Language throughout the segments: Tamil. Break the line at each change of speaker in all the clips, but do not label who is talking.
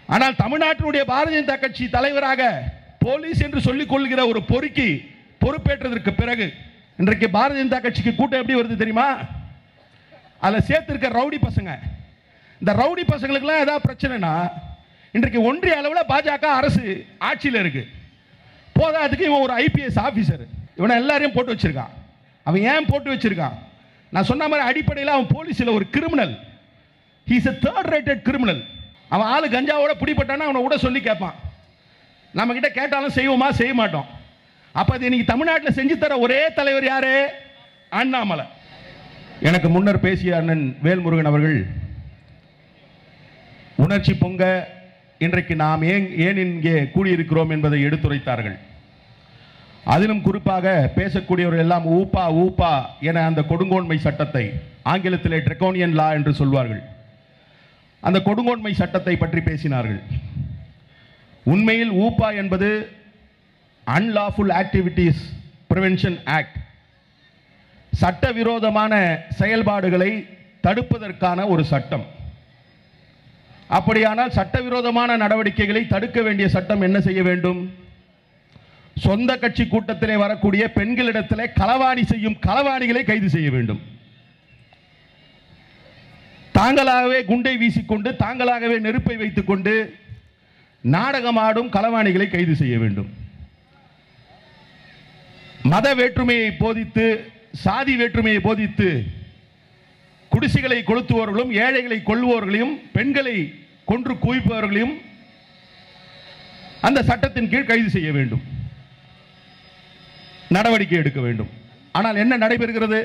ஆனால் தமிழ்நாட்டினுடைய பாரதிய ஜனதா கட்சி தலைவராக போலீஸ் என்று சொல்லிக் கொள்கிற ஒரு பொறுக்கி பொறுப்பேற்றதற்கு பிறகு இன்றைக்கு பாரதிய ஜனதா கட்சிக்கு கூட்டம் எப்படி வருது தெரியுமா அதில் சேர்த்திருக்க ரவுடி பசங்க இந்த ரவுடி பசங்களுக்குலாம் ஏதாவது பிரச்சனைனா இன்றைக்கு ஒன்றிய அளவில் பாஜக அரசு ஆட்சியில் இருக்கு போதாதுக்கு இவன் ஒரு ஐபிஎஸ் ஆஃபீஸர் இவனை எல்லாரையும் போட்டு வச்சிருக்கான் அவன் ஏன் போட்டு வச்சிருக்கான் நான் சொன்ன மாதிரி அடிப்படையில் அவன் போலீஸில் ஒரு criminal he's a third rated criminal அவன் ஆளு கஞ்சாவோட பிடிப்பட்டானா அவனை விட சொல்லி கேட்பான் நம்ம கிட்ட கேட்டாலும் செய்வோமா செய்ய மாட்டோம் அப்ப அது இன்னைக்கு தமிழ்நாட்டில் செஞ்சு தர ஒரே தலைவர் யாரு அண்ணாமலை எனக்கு முன்னர் பேசிய அண்ணன் வேல்முருகன் அவர்கள் உணர்ச்சி பொங்க இன்றைக்கு நாம் ஏன் ஏன் இங்கே கூடியிருக்கிறோம் என்பதை எடுத்துரைத்தார்கள் அதிலும் குறிப்பாக பேசக்கூடியவர்கள் எல்லாம் ஊப்பா ஊப்பா என அந்த கொடுங்கோன்மை சட்டத்தை ஆங்கிலத்திலே ட்ரெக்கோனியன் லா என்று சொல்வார்கள் அந்த கொடுங்கோன்மை சட்டத்தை பற்றி பேசினார்கள் உண்மையில் ஊப்பா என்பது அன்லாஃபுல் ஆக்டிவிட்டீஸ் பிரிவென்ஷன் ஆக்ட் சட்டவிரோதமான செயல்பாடுகளை தடுப்பதற்கான ஒரு சட்டம் அப்படியானால் சட்டவிரோதமான நடவடிக்கைகளை தடுக்க வேண்டிய சட்டம் என்ன செய்ய வேண்டும் சொந்த கட்சி கூட்டத்திலே வரக்கூடிய பெண்களிடத்திலே களவாணி செய்யும் களவாணிகளை கைது செய்ய வேண்டும் தாங்களாகவே குண்டை வீசிக்கொண்டு தாங்களாகவே நெருப்பை வைத்துக்கொண்டு நாடகமாடும் களவாணிகளை கைது செய்ய வேண்டும் மத வேற்றுமையை போதித்து சாதி வேற்றுமையை போதித்து குடிசைகளை கொளுத்துபவர்களும் ஏழைகளை கொள்பவர்களையும் பெண்களை கொன்று குவிப்பவர்களையும் அந்த சட்டத்தின் கீழ் கைது செய்ய வேண்டும் நடவடிக்கை எடுக்க வேண்டும் ஆனால் என்ன நடைபெறுகிறது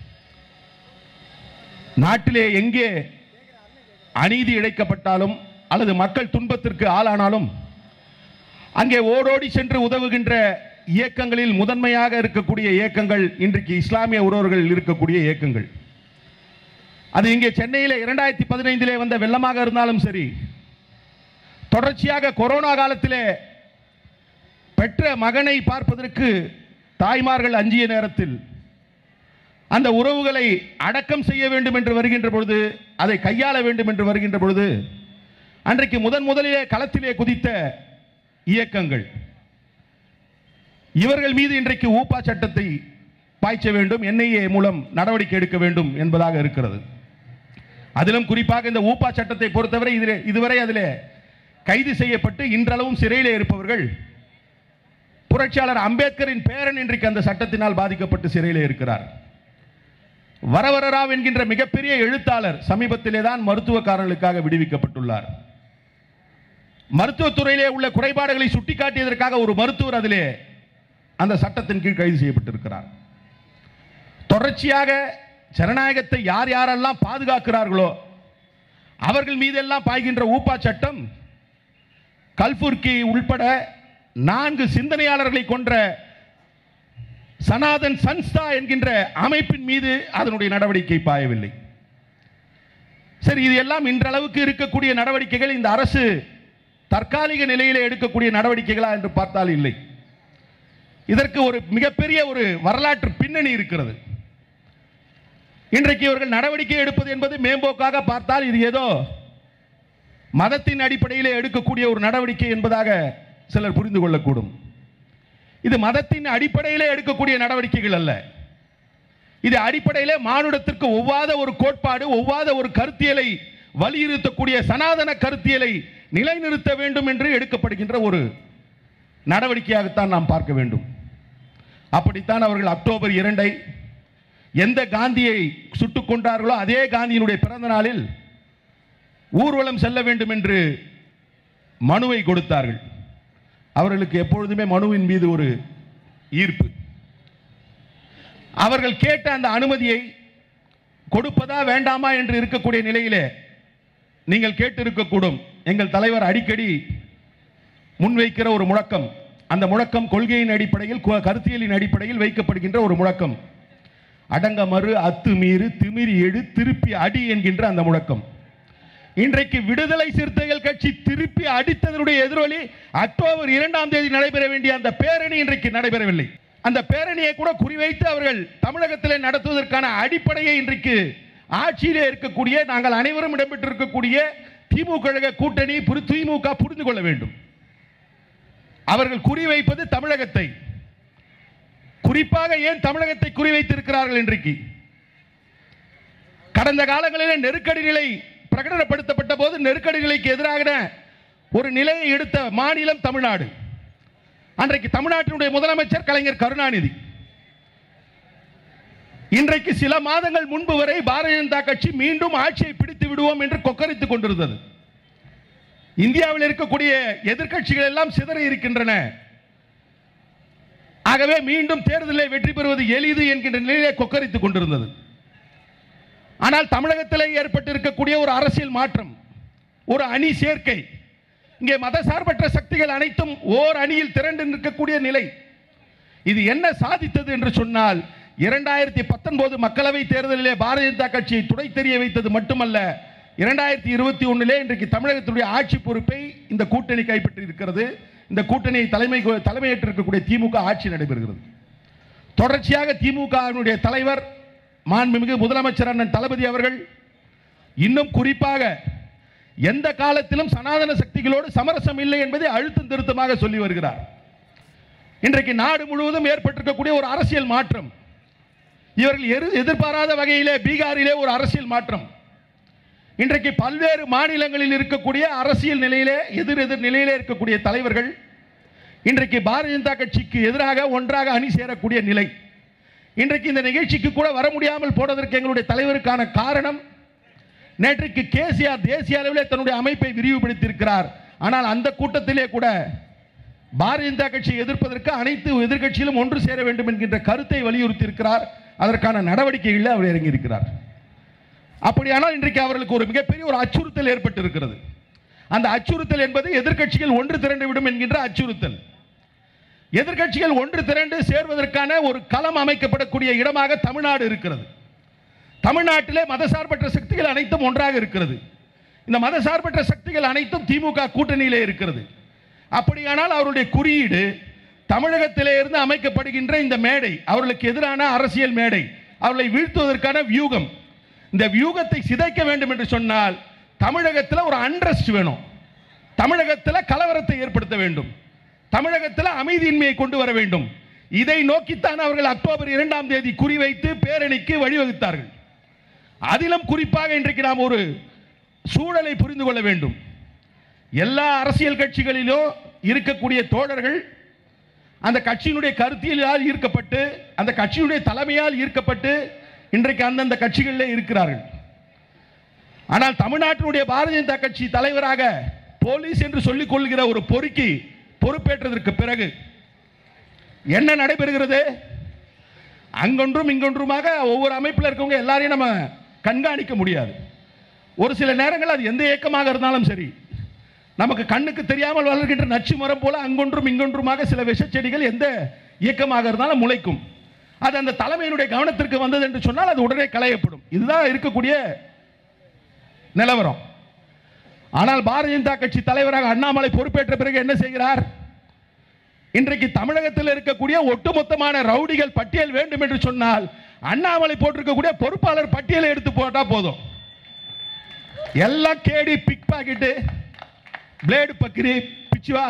நாட்டிலே எங்கே அநீதி இழைக்கப்பட்டாலும் அல்லது மக்கள் துன்பத்திற்கு ஆளானாலும் அங்கே ஓடோடி சென்று உதவுகின்ற இயக்கங்களில் முதன்மையாக இருக்கக்கூடிய இயக்கங்கள் இன்றைக்கு இஸ்லாமிய உறவர்கள் இருக்கக்கூடிய இயக்கங்கள் அது இங்கே சென்னையில் இரண்டாயிரத்தி பதினைந்திலே வந்த வெள்ளமாக இருந்தாலும் சரி தொடர்ச்சியாக கொரோனா காலத்திலே பெற்ற மகனை பார்ப்பதற்கு தாய்மார்கள் அஞ்சிய நேரத்தில் அந்த உறவுகளை அடக்கம் செய்ய வேண்டும் என்று வருகின்ற பொழுது அதை கையாள வேண்டும் என்று வருகின்ற பொழுது அன்றைக்கு முதன் முதலிலே களத்திலே குதித்த இயக்கங்கள் இவர்கள் மீது இன்றைக்கு ஊப்பா சட்டத்தை பாய்ச்ச வேண்டும் என்ஐஏ மூலம் நடவடிக்கை எடுக்க வேண்டும் என்பதாக இருக்கிறது அதிலும் குறிப்பாக இந்த ஊப்பா சட்டத்தை பொறுத்தவரை இதிலே இதுவரை அதிலே கைது செய்யப்பட்டு இன்றளவும் சிறையிலே இருப்பவர்கள் புரட்சியாளர் அம்பேத்கரின் பேரன் இன்றைக்கு அந்த சட்டத்தினால் பாதிக்கப்பட்டு சிறையிலே இருக்கிறார் வரவரராவ் என்கின்ற மிகப்பெரிய எழுத்தாளர் சமீபத்திலே தான் மருத்துவ காரணங்களுக்காக விடுவிக்கப்பட்டுள்ளார் மருத்துவத்துறையிலே உள்ள குறைபாடுகளை சுட்டிக்காட்டியதற்காக ஒரு மருத்துவர் அதிலே அந்த சட்டத்தின் கீழ் கைது செய்யப்பட்டிருக்கிறார் தொடர்ச்சியாக ஜனநாயகத்தை யார் யாரெல்லாம் பாதுகாக்கிறார்களோ அவர்கள் மீதெல்லாம் பாய்கின்ற ஊப்பா சட்டம் கல்புர்கி உள்பட நான்கு சிந்தனையாளர்களை கொன்ற சனாதன் சன்ஸ்தா என்கின்ற அமைப்பின் மீது அதனுடைய நடவடிக்கை பாயவில்லை சரி இது எல்லாம் இன்றளவுக்கு இருக்கக்கூடிய நடவடிக்கைகள் இந்த அரசு தற்காலிக நிலையிலே எடுக்கக்கூடிய நடவடிக்கைகளா என்று பார்த்தால் இல்லை இதற்கு ஒரு மிகப்பெரிய ஒரு வரலாற்று பின்னணி இருக்கிறது இன்றைக்கு இவர்கள் நடவடிக்கை எடுப்பது என்பது மேம்போக்காக பார்த்தால் இது ஏதோ மதத்தின் அடிப்படையிலே எடுக்கக்கூடிய ஒரு நடவடிக்கை என்பதாக சிலர் புரிந்து கொள்ளக்கூடும் இது மதத்தின் அடிப்படையிலே எடுக்கக்கூடிய நடவடிக்கைகள் அல்ல இது அடிப்படையிலே மானுடத்திற்கு ஒவ்வாத ஒரு கோட்பாடு ஒவ்வாத ஒரு கருத்தியலை வலியுறுத்தக்கூடிய சனாதன கருத்தியலை நிலைநிறுத்த வேண்டும் என்று எடுக்கப்படுகின்ற ஒரு நடவடிக்கையாகத்தான் நாம் பார்க்க வேண்டும் அப்படித்தான் அவர்கள் அக்டோபர் இரண்டை எந்த காந்தியை சுட்டுக் கொண்டார்களோ அதே காந்தியினுடைய பிறந்த நாளில் ஊர்வலம் செல்ல வேண்டும் என்று மனுவை கொடுத்தார்கள் அவர்களுக்கு எப்பொழுதுமே மனுவின் மீது ஒரு ஈர்ப்பு அவர்கள் கேட்ட அந்த அனுமதியை கொடுப்பதா வேண்டாமா என்று இருக்கக்கூடிய நிலையிலே நீங்கள் கேட்டிருக்கக்கூடும் எங்கள் தலைவர் அடிக்கடி முன்வைக்கிற ஒரு முழக்கம் அந்த முழக்கம் கொள்கையின் அடிப்படையில் கு- கருத்தியலின் அடிப்படையில் வைக்கப்படுகின்ற ஒரு முழக்கம் அடங்க மறு அத்து மீறு திமிரி எடு திருப்பி அடி என்கின்ற அந்த முழக்கம் இன்றைக்கு விடுதலை சிறுத்தைகள் கட்சி திருப்பி அடித்ததனுடைய எதிரொலி அக்டோபர் இரண்டாம் தேதி நடைபெற வேண்டிய அந்த பேரணி இன்றைக்கு நடைபெறவில்லை அந்த பேரணியை கூட குறிவைத்து அவர்கள் தமிழகத்திலே நடத்துவதற்கான அடிப்படையை இன்றைக்கு ஆட்சியிலே இருக்கக்கூடிய நாங்கள் அனைவரும் இடம்பெற்றிருக்கக்கூடிய திமுக கழக கூட்டணி புரி- திமுக புரிந்து கொள்ள வேண்டும் அவர்கள் குறிவைப்பது தமிழகத்தை குறிப்பாக ஏன் தமிழகத்தை குறிவைத்திருக்கிறார்கள் இன்றைக்கு கடந்த காலங்களில் நெருக்கடி நிலை பிரகடனப்படுத்தப்பட்ட போது நெருக்கடி நிலைக்கு எதிராக ஒரு நிலையை எடுத்த மாநிலம் தமிழ்நாடு அன்றைக்கு தமிழ்நாட்டினுடைய முதலமைச்சர் கலைஞர் கருணாநிதி இன்றைக்கு சில மாதங்கள் முன்பு வரை பாரதிய ஜனதா கட்சி மீண்டும் ஆட்சியை பிடித்து விடுவோம் என்று கொக்கரித்துக் கொண்டிருந்தது இந்தியாவில் இருக்கக்கூடிய எதிர்க்கட்சிகள் எல்லாம் சிதறி இருக்கின்றன ஆகவே மீண்டும் தேர்தலில் வெற்றி பெறுவது எளிது என்கின்ற நிலையிலே கொக்கரித்துக் கொண்டிருந்தது ஆனால் தமிழகத்திலே ஏற்பட்டிருக்கக்கூடிய ஒரு அரசியல் மாற்றம் ஒரு அணி சேர்க்கை இங்கே மதசார்பற்ற சக்திகள் அனைத்தும் ஓர் அணியில் திரண்டு நிற்கக்கூடிய நிலை இது என்ன சாதித்தது என்று சொன்னால் இரண்டாயிரத்தி பத்தொன்பது மக்களவை தேர்தலிலே பாரதிய ஜனதா கட்சியை துடை தெரிய வைத்தது மட்டுமல்ல இரண்டாயிரத்தி இருபத்தி ஒன்றிலே இன்றைக்கு தமிழகத்துடைய ஆட்சி பொறுப்பை இந்த கூட்டணி கைப்பற்றி இருக்கிறது இந்த கூட்டணியை தலைமை தலைமையேற்றிருக்கக்கூடிய திமுக ஆட்சி நடைபெறுகிறது தொடர்ச்சியாக திமுகவினுடைய தலைவர் மாண்புமிகு முதலமைச்சர் அண்ணன் தளபதி அவர்கள் இன்னும் குறிப்பாக எந்த காலத்திலும் சனாதன சக்திகளோடு சமரசம் இல்லை என்பதை அழுத்தம் திருத்தமாக சொல்லி வருகிறார் இன்றைக்கு நாடு முழுவதும் ஏற்பட்டிருக்கக்கூடிய ஒரு அரசியல் மாற்றம் இவர்கள் எரு- எதிர்பாராத வகையிலே பீகாரிலே ஒரு அரசியல் மாற்றம் இன்றைக்கு பல்வேறு மாநிலங்களில் இருக்கக்கூடிய அரசியல் நிலையிலே எதிர் எதிர் நிலையிலே இருக்கக்கூடிய தலைவர்கள் இன்றைக்கு பாரதிய ஜனதா கட்சிக்கு எதிராக ஒன்றாக அணி சேரக்கூடிய நிலை இன்றைக்கு இந்த நிகழ்ச்சிக்கு கூட வர முடியாமல் போனதற்கு எங்களுடைய தலைவருக்கான காரணம் நேற்றைக்கு கேசிஆர் தேசிய அளவிலே தன்னுடைய அமைப்பை விரிவுபடுத்தியிருக்கிறார் ஆனால் அந்த கூட்டத்திலே கூட பாரதிய ஜனதா கட்சியை எதிர்ப்பதற்கு அனைத்து எதிர்க்கட்சியிலும் ஒன்று சேர வேண்டும் என்கின்ற கருத்தை வலியுறுத்தி இருக்கிறார் அதற்கான நடவடிக்கைகளில் அவர் இறங்கியிருக்கிறார் அப்படியானால் இன்றைக்கு அவர்களுக்கு ஒரு மிகப்பெரிய ஒரு அச்சுறுத்தல் ஏற்பட்டு இருக்கிறது அந்த அச்சுறுத்தல் என்பது எதிர்க்கட்சிகள் ஒன்று திரண்டு விடும் என்கின்ற அச்சுறுத்தல் எதிர்க்கட்சிகள் ஒன்று திரண்டு சேர்வதற்கான ஒரு களம் அமைக்கப்படக்கூடிய இடமாக தமிழ்நாடு இருக்கிறது தமிழ்நாட்டிலே மதசார்பற்ற சக்திகள் அனைத்தும் ஒன்றாக இருக்கிறது இந்த மதசார்பற்ற சக்திகள் அனைத்தும் திமுக கூட்டணியிலே இருக்கிறது அப்படியானால் அவருடைய குறியீடு தமிழகத்திலே இருந்து அமைக்கப்படுகின்ற இந்த மேடை அவர்களுக்கு எதிரான அரசியல் மேடை அவர்களை வீழ்த்துவதற்கான வியூகம் இந்த வியூகத்தை சிதைக்க வேண்டும் என்று சொன்னால் தமிழகத்தில் ஒரு அண்ட்ரஸ்ட் வேணும் தமிழகத்தில் கலவரத்தை ஏற்படுத்த வேண்டும் தமிழகத்தில் அமைதியின்மையை கொண்டு வர வேண்டும் இதை நோக்கித்தான் அவர்கள் அக்டோபர் இரண்டாம் தேதி குறிவைத்து பேரணிக்கு வழிவகுத்தார்கள் அதிலும் குறிப்பாக இன்றைக்கு நாம் ஒரு சூழலை புரிந்து கொள்ள வேண்டும் எல்லா அரசியல் கட்சிகளிலும் இருக்கக்கூடிய தோழர்கள் அந்த கட்சியினுடைய கருத்தியலால் ஈர்க்கப்பட்டு அந்த கட்சியினுடைய தலைமையால் ஈர்க்கப்பட்டு இன்றைக்கு அந்தந்த கட்சிகளிலே இருக்கிறார்கள் ஆனால் தமிழ்நாட்டினுடைய பாரதிய ஜனதா கட்சி தலைவராக போலீஸ் என்று சொல்லிக் கொள்கிற ஒரு பொறுக்கி பொறுப்பேற்றதற்கு பிறகு என்ன நடைபெறுகிறது அங்கொன்றும் இங்கொன்றுமாக ஒவ்வொரு அமைப்பில் இருக்கவங்க எல்லாரையும் நம்ம கண்காணிக்க முடியாது ஒரு சில நேரங்கள் அது எந்த இயக்கமாக இருந்தாலும் சரி நமக்கு கண்ணுக்கு தெரியாமல் வளர்கின்ற நச்சு மரம் போல அங்கொன்றும் இங்கொன்றுமாக சில விஷச்செடிகள் எந்த இயக்கமாக இருந்தாலும் முளைக்கும் அது அந்த தலைமையினுடைய கவனத்திற்கு வந்தது என்று சொன்னால் அது உடனே களையப்படும் இதுதான் இருக்கக்கூடிய நிலவரம் ஆனால் பாரதிய ஜனதா கட்சி தலைவராக அண்ணாமலை பொறுப்பேற்ற பிறகு என்ன செய்கிறார் இன்றைக்கு தமிழகத்தில் இருக்கக்கூடிய ஒட்டுமொத்தமான ரவுடிகள் பட்டியல் வேண்டும் என்று சொன்னால் அண்ணாமலை போட்டிருக்கக்கூடிய பொறுப்பாளர் பட்டியலை எடுத்து போட்டா போதும் எல்லாம் கேடி பிக் பாக்கெட்டு பிளேடு பக்கிரி பிச்சுவா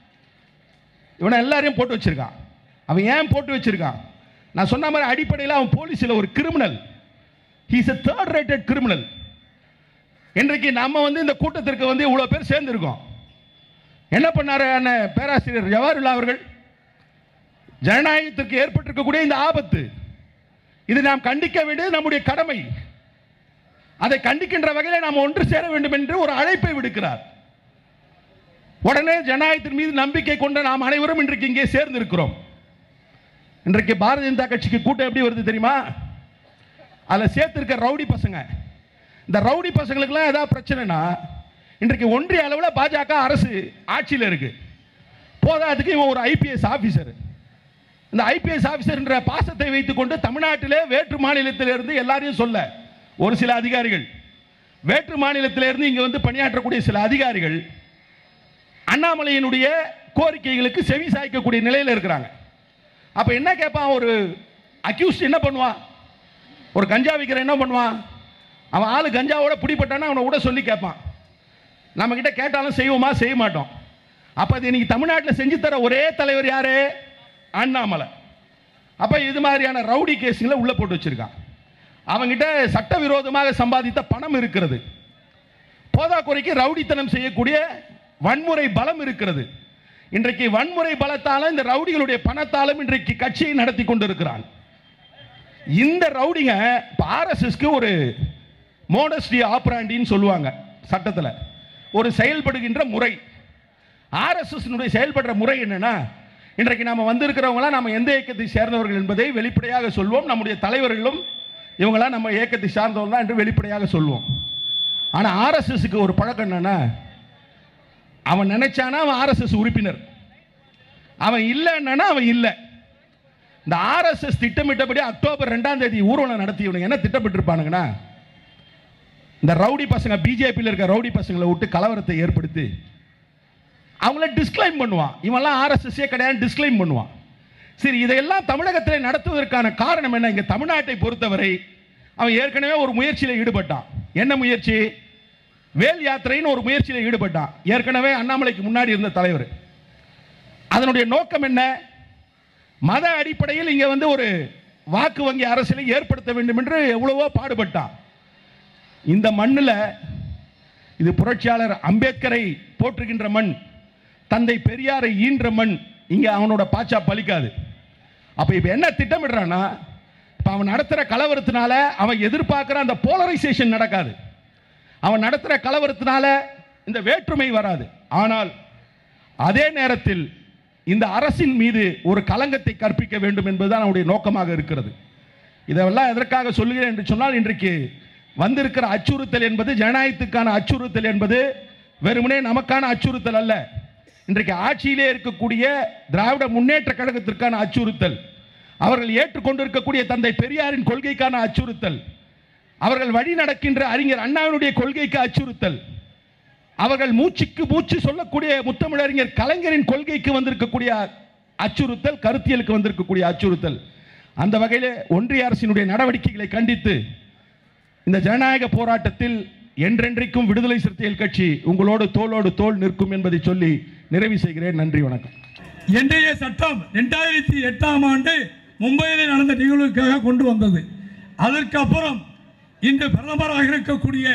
இவனை எல்லாரையும் போட்டு வச்சிருக்கான் அவன் ஏன் போட்டு வச்சிருக்கான் நான் சொன்ன மாதிரி அடிப்படையில் அவன் போலீஸில் ஒரு criminal he's a third rated criminal இன்றைக்கு நம்ம வந்து இந்த கூட்டத்திற்கு வந்து இவ்வளோ பேர் சேர்ந்திருக்கோம் என்ன பண்ணாரு அண்ணன் பேராசிரியர் ஜவஹர்லால் அவர்கள் ஜனநாயகத்திற்கு ஏற்பட்டிருக்கக்கூடிய இந்த ஆபத்து இது நாம் கண்டிக்க வேண்டியது நம்முடைய கடமை அதை கண்டிக்கின்ற வகையில் நாம் ஒன்று சேர வேண்டும் என்று ஒரு அழைப்பை விடுக்கிறார் உடனே ஜனநாயகத்தின் மீது நம்பிக்கை கொண்ட நாம் அனைவரும் இன்றைக்கு இங்கே சேர்ந்திருக்கிறோம் இன்றைக்கு பாரதிய ஜனதா கட்சிக்கு கூட்டம் எப்படி வருது தெரியுமா அதில் சேர்த்திருக்க ரவுடி பசங்க இந்த ரவுடி பசங்களுக்கெல்லாம் ஏதாவது பிரச்சனைனா இன்றைக்கு ஒன்றிய அளவில் பாஜக அரசு ஆட்சியில் இருக்கு போதாதுக்கு இவன் ஒரு ஐபிஎஸ் ஆஃபீஸர் இந்த ஐபிஎஸ் ஆஃபீஸர் என்ற பாசத்தை வைத்துக்கொண்டு தமிழ்நாட்டிலே வேற்று மாநிலத்திலிருந்து எல்லாரையும் சொல்ல ஒரு சில அதிகாரிகள் வேற்று மாநிலத்திலிருந்து இங்கே வந்து பணியாற்றக்கூடிய சில அதிகாரிகள் அண்ணாமலையினுடைய கோரிக்கைகளுக்கு செவி சாய்க்கக்கூடிய நிலையில் இருக்கிறாங்க அப்போ என்ன கேட்பான் ஒரு அக்யூஸ்ட் என்ன பண்ணுவான் ஒரு கஞ்சா விற்கிற என்ன பண்ணுவான் அவன் ஆளு கஞ்சாவோட பிடிப்பட்டானா அவனை விட சொல்லி கேட்பான் நம்ம கிட்ட கேட்டாலும் செய்வோமா செய்ய மாட்டோம் அப்ப அது இன்னைக்கு தமிழ்நாட்டில் செஞ்சு தர ஒரே தலைவர் யாரு அண்ணாமலை அப்ப இது மாதிரியான ரவுடி கேஸுங்களை உள்ள போட்டு வச்சிருக்கான் அவங்கிட்ட சட்டவிரோதமாக சம்பாதித்த பணம் இருக்கிறது போதாக்குறைக்கு ரவுடித்தனம் செய்யக்கூடிய வன்முறை பலம் இருக்கிறது இன்றைக்கு வன்முறை பலத்தாலும் இந்த ரவுடிகளுடைய பணத்தாலும் இன்றைக்கு கட்சியை நடத்தி கொண்டிருக்கிறான் இந்த ரவுடிங்க இப்போ ஆர்எஸ்எஸ்க்கு ஒரு மோடஸ்டி ஆப்ராண்டின்னு சொல்லுவாங்க சட்டத்தில் ஒரு செயல்படுகின்ற முறை ஆர்எஸ்எஸ் செயல்படுற முறை என்னன்னா இன்றைக்கு நாம வந்திருக்கிறவங்களாம் நம்ம எந்த இயக்கத்தை சேர்ந்தவர்கள் என்பதை வெளிப்படையாக சொல்வோம் நம்முடைய தலைவர்களும் இவங்களாம் நம்ம இயக்கத்தை சார்ந்தவங்க என்று வெளிப்படையாக சொல்வோம் ஆனால் ஆர்எஸ்எஸ்க்கு ஒரு பழக்கம் என்னன்னா அவன் நினைச்சானா அவன் ஆர்எஸ்எஸ் உறுப்பினர் அவன் இல்லைன்னா அவன் இல்லை இந்த ஆர்எஸ்எஸ் திட்டமிட்டபடி அக்டோபர் ரெண்டாம் தேதி ஊர்வலம் நடத்தி இவனுங்க என்ன திட்டமிட்டிருப்பானுங்கன்னா இந்த ரவுடி பசங்க பிஜேபியில் இருக்க ரவுடி பசங்களை விட்டு கலவரத்தை ஏற்படுத்தி அவங்கள டிஸ்க்ளைம் பண்ணுவான் இவன்லாம் ஆர்எஸ்எஸ்ஸே கிடையாது டிஸ்க்ளைம் பண்ணுவான் சரி இதையெல்லாம் தமிழகத்தில் நடத்துவதற்கான காரணம் என்ன இங்கே தமிழ்நாட்டை பொறுத்தவரை அவன் ஏற்கனவே ஒரு முயற்சியில் ஈடுபட்டான் என்ன முயற்சி வேல் யாத்திரைன்னு ஒரு முயற்சியில் ஈடுபட்டான் ஏற்கனவே அண்ணாமலைக்கு முன்னாடி இருந்த தலைவர் அதனுடைய நோக்கம் என்ன மத அடிப்படையில் இங்கே வந்து ஒரு வாக்கு வங்கி அரசியலை ஏற்படுத்த வேண்டும் என்று எவ்வளவோ பாடுபட்டான் இந்த மண்ணில் இது புரட்சியாளர் அம்பேத்கரை போற்றுகின்ற மண் தந்தை பெரியாரை ஈன்ற மண் இங்கே அவனோட பாச்சா பலிக்காது அப்போ இப்போ என்ன திட்டமிடுறான்னா இப்போ அவன் நடத்துகிற கலவரத்தினால அவன் எதிர்பார்க்குற அந்த போலரைசேஷன் நடக்காது அவன் நடத்துகிற கலவரத்தினால இந்த வேற்றுமை வராது ஆனால் அதே நேரத்தில் இந்த அரசின் மீது ஒரு களங்கத்தை கற்பிக்க வேண்டும் என்பதுதான் அவனுடைய நோக்கமாக இருக்கிறது இதெல்லாம் எதற்காக சொல்லுகிறேன் என்று சொன்னால் இன்றைக்கு வந்திருக்கிற அச்சுறுத்தல் என்பது ஜனநாயகத்துக்கான அச்சுறுத்தல் என்பது வெறுமனே நமக்கான அச்சுறுத்தல் அல்ல இன்றைக்கு ஆட்சியிலே இருக்கக்கூடிய திராவிட முன்னேற்ற கழகத்திற்கான அச்சுறுத்தல் அவர்கள் ஏற்றுக்கொண்டிருக்கக்கூடிய தந்தை பெரியாரின் கொள்கைக்கான அச்சுறுத்தல் அவர்கள் வழி நடக்கின்ற அறிஞர் அண்ணாவினுடைய கொள்கைக்கு அச்சுறுத்தல் அவர்கள் மூச்சுக்கு மூச்சு சொல்லக்கூடிய முத்தமிழறிஞர் கலைஞரின் கொள்கைக்கு வந்திருக்கக்கூடிய அச்சுறுத்தல் கருத்தியலுக்கு வந்திருக்கக்கூடிய அச்சுறுத்தல் அந்த வகையில் ஒன்றிய அரசினுடைய நடவடிக்கைகளை கண்டித்து இந்த ஜனநாயக போராட்டத்தில் என்றென்றைக்கும் விடுதலை சிறுத்தைகள் கட்சி உங்களோடு தோளோடு தோள் நிற்கும் என்பதை சொல்லி நிறைவு செய்கிறேன் நன்றி வணக்கம்
இன்றைய சட்டம் ரெண்டாயிரத்தி எட்டாம் ஆண்டு மும்பையில் நடந்த நிகழ்வுக்காக கொண்டு வந்தது அதற்கு அப்புறம் இன்று பிரதமராக இருக்கக்கூடிய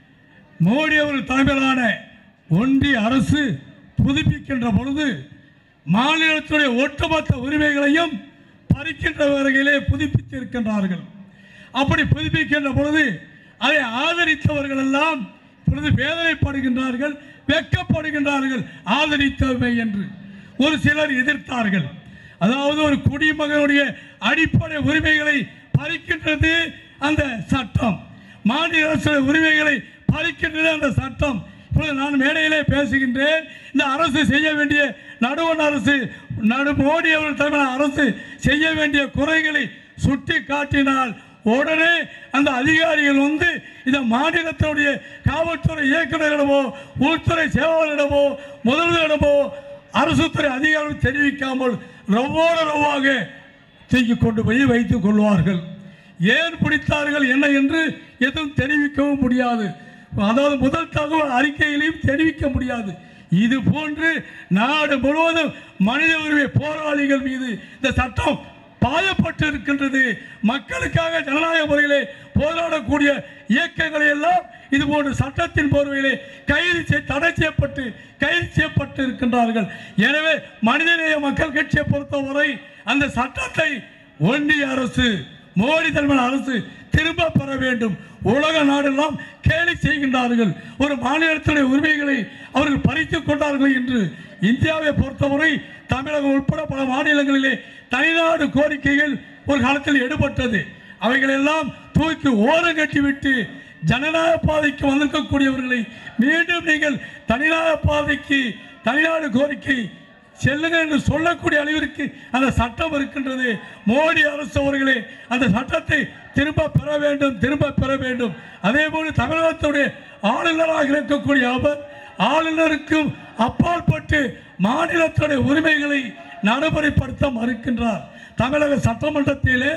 மோடி அவர்கள் தலைமையிலான ஒன்றிய அரசு புதுப்பிக்கின்ற பொழுது மாநிலத்துடைய ஒட்டுமொத்த உரிமைகளையும் பறிக்கின்ற வகையிலே புதுப்பித்து இருக்கின்றார்கள் அப்படி புதுப்பிக்கின்ற பொழுது அதை ஆதரித்தவர்கள் எல்லாம் இப்பொழுது வேதனைப்படுகின்றார்கள் வெட்கப்படுகின்றார்கள் ஆதரித்தவை என்று ஒரு சிலர் எதிர்த்தார்கள் அதாவது ஒரு குடிமகனுடைய அடிப்படை உரிமைகளை பறிக்கின்றது அந்த சட்டம் மாநில அரசு உரிமைகளை பறிக்கின்றது அந்த சட்டம் இப்பொழுது நான் மேடையிலே பேசுகின்றேன் இந்த அரசு செய்ய வேண்டிய நடுவண் அரசு நடு மோடி அவர்கள் தலைமையிலான அரசு செய்ய வேண்டிய குறைகளை சுட்டி காட்டினால் உடனே அந்த அதிகாரிகள் வந்து இந்த மாநிலத்தினுடைய காவல்துறை இயக்குநரிடமோ உள்துறை செயலாளரிடமோ முதல்வரிடமோ அரசு துறை அதிகாரிகள் தெரிவிக்காமல் ரவ்வோட ரவ்வாக தூக்கி கொண்டு போய் வைத்துக் கொள்வார்கள் ஏன் பிடித்தார்கள் என்ன என்று எதுவும் தெரிவிக்கவும் முடியாது அதாவது முதல் தகவல் அறிக்கையிலையும் தெரிவிக்க முடியாது இது போன்று நாடு முழுவதும் மனித உரிமை போராளிகள் மீது இந்த சட்டம் பாயப்பட்டு இருக்கின்றது மக்களுக்காக ஜனநாயக முறையிலே போராடக்கூடிய இயக்கங்களை எல்லாம் இது போன்ற சட்டத்தின் போர்வையிலே கைது செய் தடை செய்யப்பட்டு கைது செய்யப்பட்டு இருக்கின்றார்கள் எனவே மனிதநேய மக்கள் கட்சியை பொறுத்தவரை அந்த சட்டத்தை ஒன்றிய அரசு மோடி தலைமையிலான அரசு திரும்ப பெற வேண்டும் உலக நாடெல்லாம் கேலி செய்கின்றார்கள் ஒரு மாநிலத்தினுடைய உரிமைகளை அவர்கள் பறித்துக் கொண்டார்கள் என்று இந்தியாவை பொறுத்தவரை தமிழகம் உட்பட பல மாநிலங்களிலே தனிநாடு கோரிக்கைகள் ஒரு காலத்தில் எடுபட்டது அவைகளெல்லாம் தூக்கி ஓரம் கட்டிவிட்டு ஜனநாயக பாதைக்கு வந்திருக்கக்கூடியவர்களை மீண்டும் நீங்கள் தனிநாடு பாதைக்கு தனிநாடு கோரிக்கை செல்லுங்க என்று சொல்லக்கூடிய அளவிற்கு அந்த சட்டம் இருக்கின்றது மோடி அரசு அவர்களே அந்த சட்டத்தை திரும்ப பெற வேண்டும் திரும்ப பெற வேண்டும் அதே போல தமிழகத்துடைய ஆளுநராக இருக்கக்கூடிய அவர் ஆளுநருக்கும் அப்பாற்பட்டு மாநிலத்துடைய உரிமைகளை நடைமுறைப்படுத்த மறுக்கின்றார் தமிழக சட்டமன்றத்திலே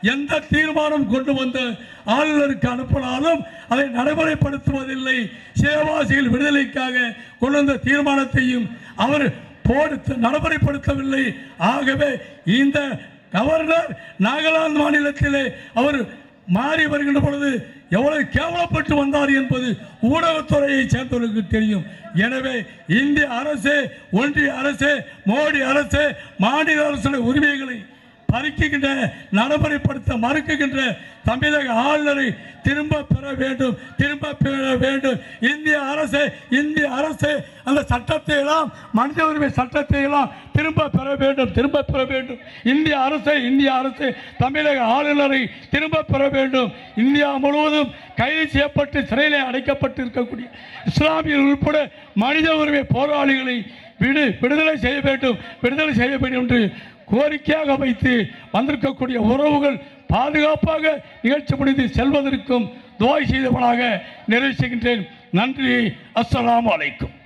எந்த தீர்மானம் கொண்டு வந்த ஆளுநருக்கு அனுப்பினாலும் அதை நடைமுறைப்படுத்துவதில்லை சிவவாசிகள் விடுதலைக்காக கொண்டு வந்த தீர்மானத்தையும் அவர் போடு நடைமுறைப்படுத்தவில்லை ஆகவே இந்த கவர்னர் நாகாலாந்து மாநிலத்திலே அவர் மாறி வருகின்ற பொழுது எவ்வளவு கேவலப்பட்டு வந்தார் என்பது ஊடகத்துறையை சேர்ந்தவர்களுக்கு தெரியும் எனவே இந்திய அரசு ஒன்றிய அரசு மோடி அரசு மாநில அரசுடைய உரிமைகளை பறிக்குகின்ற நடைமுறைப்படுத்த மறுக்குகின்ற தமிழக ஆளுநரை திரும்ப பெற வேண்டும் திரும்ப பெற வேண்டும் இந்திய அரசு இந்திய அரசு அந்த சட்டத்தை எல்லாம் மனித உரிமை சட்டத்தை எல்லாம் திரும்ப பெற வேண்டும் திரும்ப பெற வேண்டும் இந்திய அரசு இந்திய அரசு தமிழக ஆளுநரை திரும்ப பெற வேண்டும் இந்தியா முழுவதும் கைது செய்யப்பட்டு சிறையிலே அடைக்கப்பட்டு இருக்கக்கூடிய இஸ்லாமியர்கள் உட்பட மனித உரிமை போராளிகளை விடு விடுதலை செய்ய வேண்டும் விடுதலை செய்ய வேண்டும் என்று கோரிக்கையாக வைத்து வந்திருக்கக்கூடிய உறவுகள் பாதுகாப்பாக நிகழ்ச்சி முடிந்து செல்வதற்கும் துவாய் செய்தவனாக நிறைவு செய்கின்றேன் நன்றி அஸ்ஸலாமு அலைக்கும்